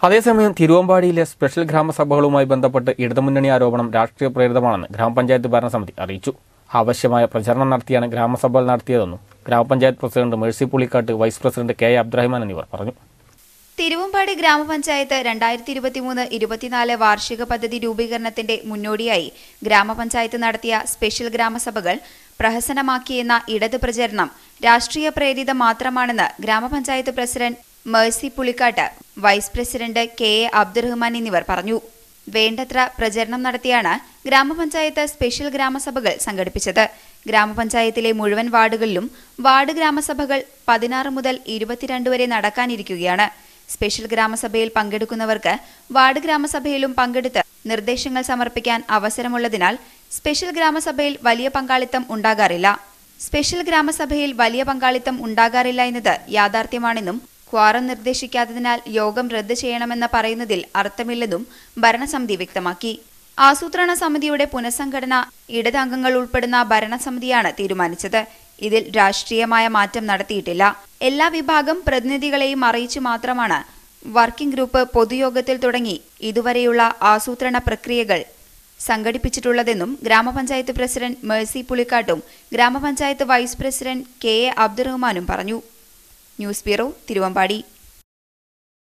അതേസമയം തിരുവമ്പാടിയിലെ സ്പെഷ്യൽ ഗ്രാമസഭകളുമായി ബന്ധപ്പെട്ട് ഇടതുമുന്നണി ആരോപണം രാഷ്ട്രീയ പ്രേരിതമാണെന്ന് ഗ്രാമപഞ്ചായത്ത് ഭരണസമിതി അറിയിച്ചു ആവശ്യമായ പ്രചരണം നടത്തിയാണ് ഗ്രാമസഭകൾ നടത്തിയതെന്നും ഗ്രാമപഞ്ചായത്ത് president Mercy Pulikkattu vice president K A Abdurahiman എന്നിവർ പറഞ്ഞു തിരുവമ്പാടി ഗ്രാമപഞ്ചായത്ത് രണ്ടായിരത്തി ഇരുപത്തിമൂന്ന് ഇരുപത്തിനാല് വാർഷിക പദ്ധതി രൂപീകരണത്തിന്റെ മുന്നോടിയായി ഗ്രാമപഞ്ചായത്ത് നടത്തിയ സ്പെഷ്യൽ ഗ്രാമസഭകൾ പ്രഹസനമാക്കിയെന്ന ഇടത് പ്രചരണം രാഷ്ട്രീയ പ്രേരിതം മാത്രമാണെന്ന് ഗ്രാമപഞ്ചായത്ത് president Mercy Pulikkattu vice president K A Abdurahman എന്നിവർ പറഞ്ഞു വേണ്ടത്ര പ്രചരണം നടത്തിയാണ് ഗ്രാമപഞ്ചായത്ത് സ്പെഷ്യൽ ഗ്രാമസഭകൾ സംഘടിപ്പിച്ചത് ഗ്രാമപഞ്ചായത്തിലെ മുഴുവൻ വാർഡുകളിലും വാർഡ് ഗ്രാമസഭകൾ പതിനാറ് മുതൽ ഇരുപത്തിരണ്ട് വരെ നടക്കാനിരിക്കുകയാണ് സ്പെഷ്യൽ ഗ്രാമസഭയിൽ പങ്കെടുക്കുന്നവർക്ക് വാർഡ് ഗ്രാമസഭയിലും പങ്കെടുത്ത് നിർദ്ദേശങ്ങൾ സമർപ്പിക്കാൻ അവസരമുള്ളതിനാൽ സ്പെഷ്യൽ ഗ്രാമസഭയിൽ വലിയ പങ്കാളിത്തം ഉണ്ടാകാറില്ല സ്പെഷ്യൽ ഗ്രാമസഭയിൽ വലിയ പങ്കാളിത്തം ഉണ്ടാകാറില്ല എന്നത് യാഥാർത്ഥ്യമാണെന്നും ക്വാറം നിർദ്ദേശിക്കാത്തതിനാൽ യോഗം റദ്ദ് ചെയ്യണമെന്ന് പറയുന്നതിൽ അർത്ഥമില്ലെന്നും ഭരണസമിതി വ്യക്തമാക്കി ആസൂത്രണ സമിതിയുടെ പുനഃസംഘടന ഇടത് അംഗങ്ങൾ ഉൾപ്പെടുന്ന ഭരണസമിതിയാണ് തീരുമാനിച്ചത് ഇതിൽ രാഷ്ട്രീയമായ മാറ്റം നടത്തിയിട്ടില്ല എല്ലാ വിഭാഗം പ്രതിനിധികളെയും അറിയിച്ചു മാത്രമാണ് വർക്കിംഗ് ഗ്രൂപ്പ് പൊതുയോഗത്തിൽ തുടങ്ങി ഇതുവരെയുള്ള ആസൂത്രണ പ്രക്രിയകൾ സംഘടിപ്പിച്ചിട്ടുള്ളതെന്നും ഗ്രാമപഞ്ചായത്ത് പ്രസിഡന്റ് മേഴ്സി പുളിക്കാട്ടും ഗ്രാമപഞ്ചായത്ത് വൈസ് പ്രസിഡന്റ് കെ എ അബ്ദുറഹ്മാനും പറഞ്ഞു ന്യൂസ് ബ്യൂറോ തിരുവമ്പാടി